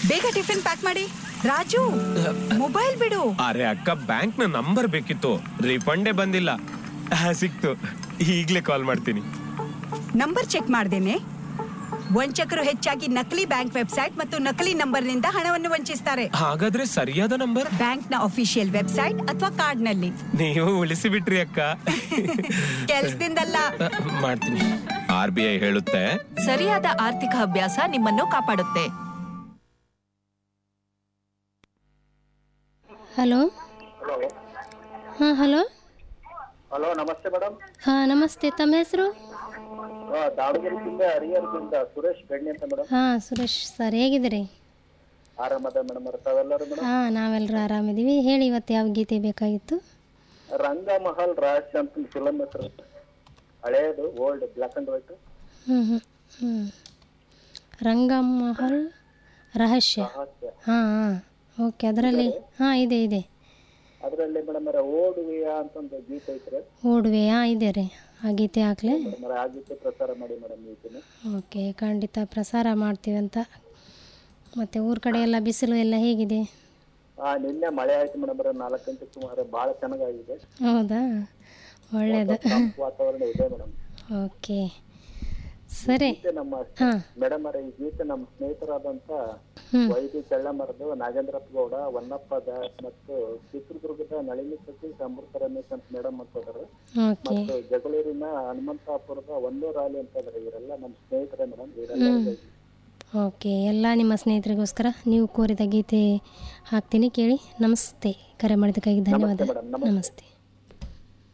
ಬೇಗ tiffin pack ಮಾಡಿ Raju mobile ಬಿಡು ಅರೆ ಅಕ್ಕ ಬ್ಯಾಂಕ್ ನ ನಂಬರ್ ಬೇಕಿತ್ತು ರಿಫಂಡೇ ಬಂದಿಲ್ಲ ಆ, ಸಿಕ್ತು ಈಗ್ಲೇ ಕಾಲ್ ಮಾಡ್ತೀನಿ ನಂಬರ್ ಚೆಕ್ ಮಾಡ್ದೇನೆ ವಂಚಕರು ಹೆಚ್ಚಾಗಿ ನಕಲಿ ಬ್ಯಾಂಕ್ ವೆಬ್ಸೈಟ್ ಮತ್ತು ನಕಲಿ ನಂಬರ್ನಿಂದ ಹಣವನ್ನು ವಂಚಿಸ್ತಾರೆ ಹಾಗಾದ್ರೆ ಸರಿಯಾದ ನಂಬರ್ ಬ್ಯಾಂಕ್ನ ಅಫಿಷಿಯಲ್ ವೆಬ್ಸೈಟ್ ಅಥವಾ ಕಾರ್ಡ್ನಲ್ಲಿ ನೀವು ಉಳಿಸಿ ಬಿಟ್ರಿ ಅಕ್ಕ ಕೆಲ್ಸದಿಂದಲ್ಲ ಆ, ಮಾಡ್ತೀನಿ ಆರ್ ಬಿ ಐ ಹೇಳುತ್ತೆ ಸರಿಯಾದ ಆರ್ಥಿಕ ಅಭ್ಯಾಸ ನಿಮ್ಮನ್ನು ಕಾಪಾಡುತ್ತೆ ಹಲೋ ಹಾಂ ಹಲೋ ಹಲೋ ನಮಸ್ತೆ ಮೇಡಮ್ ಹಾಂ ನಮಸ್ತೆ ತಮ್ಮ ಹೆಸರು ದಾವಣಗೆರೆಯಿಂದ ಹರಿಹರದಿಂದ ಸುರೇಶ್ ಬೆಣ್ಣೆ ಅಂತ ಮೇಡಮ್ ಹಾಂ ಸುರೇಶ್ ಸರ್ ಹೇಗಿದ್ದೀರಿ ಆರಾಮದ ಮೇಡಮ್ ತಾವೆಲ್ಲರೂ ಮೇಡಮ್ ಹಾಂ ನಾವೆಲ್ಲರೂ ಆರಾಮಿದ್ದೀವಿ ಹೇಳಿ ಇವತ್ತು ಯಾವ ಗೀತೆ ಬೇಕಾಗಿತ್ತು ರಂಗಮಹಲ್ ರಹಸ್ಯ ಅಂತ ಫಿಲಮ್ ಹೆಸರು ಹಳೇದು ಓಲ್ಡ್ ಬ್ಲಾಕ್ ಅಂಡ್ ವೈಟ್ ಹ್ಞೂ ಹ್ಞೂ ಹ್ಞೂ ರಂಗಮಹಲ್ ರಹಸ್ಯ ರಹಸ್ಯ ಹಾಂ ಹಾಂ ಓಕೆ ಅದರಲ್ಲಿ ಹಾಂ ಇದೆ ಇದೆ ಅದರಲ್ಲಿ ಮೇಡಮ್ ಓಡುವೆಯ ಅಂತಂದು ಗೀತೆ ಐತ್ರಿ ಓಡುವೆ ಹಾಂ ಇದೆ ರೀ ಆ ಗೀತೆ ಹಾಕ್ಲೆ ಮೇಡಮ್ ಆ ಗೀತೆ ಪ್ರಸಾರ ಮಾಡಿ ಮೇಡಮ್ ಗೀತೆನ ಓಕೆ ಖಂಡಿತ ಪ್ರಸಾರ ಮಾಡ್ತೀವಿ ಅಂತ ಮತ್ತು ಊರ ಕಡೆ ಎಲ್ಲ ಬಿಸಿಲು ಎಲ್ಲ ಹೇಗಿದೆ ಆ ನಿನ್ನೆ ಮಳೆ ಆಯ್ತು ಮೇಡಮ್ ನಾಲ್ಕು ಗಂಟೆ ಸುಮಾರು ಭಾಳ ಚೆನ್ನಾಗಿದೆ ಹೌದಾ ಒಳ್ಳೆಯದು ತಂಪು ವಾತಾವರಣ ಇದೆ ಮೇಡಮ್ ಓಕೆ ಸರಿ ಗೀತೆ ನಮ್ಮ ಹಾಂ ಮೇಡಮ್ ಈ ಗೀತೆ ನಮ್ಮ ಸ್ನೇಹಿತರಾದಂತ ಹ್ಮ್. ವೈದ್ಯ ಚಳ್ಳಮರದು ನಾಗೇಂದ್ರಪ್ಪ ಗೌಡ ವನ್ನಪ್ಪ ದಾಸ್ ಮತ್ತು ಚಿತ್ರದುರ್ಗದ ನಳಿನಿ ಸತೀಶ್ ಅಮೃತ ರಮೇಶ್ ಅಂತ ಮೇಡಮ್ ಅಂತಂದ್ರೆ ಓಕೆ ಮತ್ತು ಜಗಳೂರಿನ ಹನುಮಂತಾಪುರದ ಒಂದು ರಾಲಿ ಅಂತ ಇದಾರೆ ಇವರೆಲ್ಲ ನಮ್ಮ ಸ್ನೇಹಿತರೇ ಮೇಡಮ್ ಇವರೆಲ್ಲ ಓಕೆ ಎಲ್ಲ ನಿಮ್ಮ ಸ್ನೇಹಿತರಿಗೋಸ್ಕರ ನೀವು ಕೋರಿದ ಗೀತೆ ಹಾಕ್ತೀನಿ ಕೇಳಿ ನಮಸ್ತೆ ಕರೆ ಮಾಡಿದ್ದಕ್ಕಾಗಿ ಧನ್ಯವಾದ ಮೇಡಮ್, ನಮಸ್ತೆ. ನಮಸ್ತೆ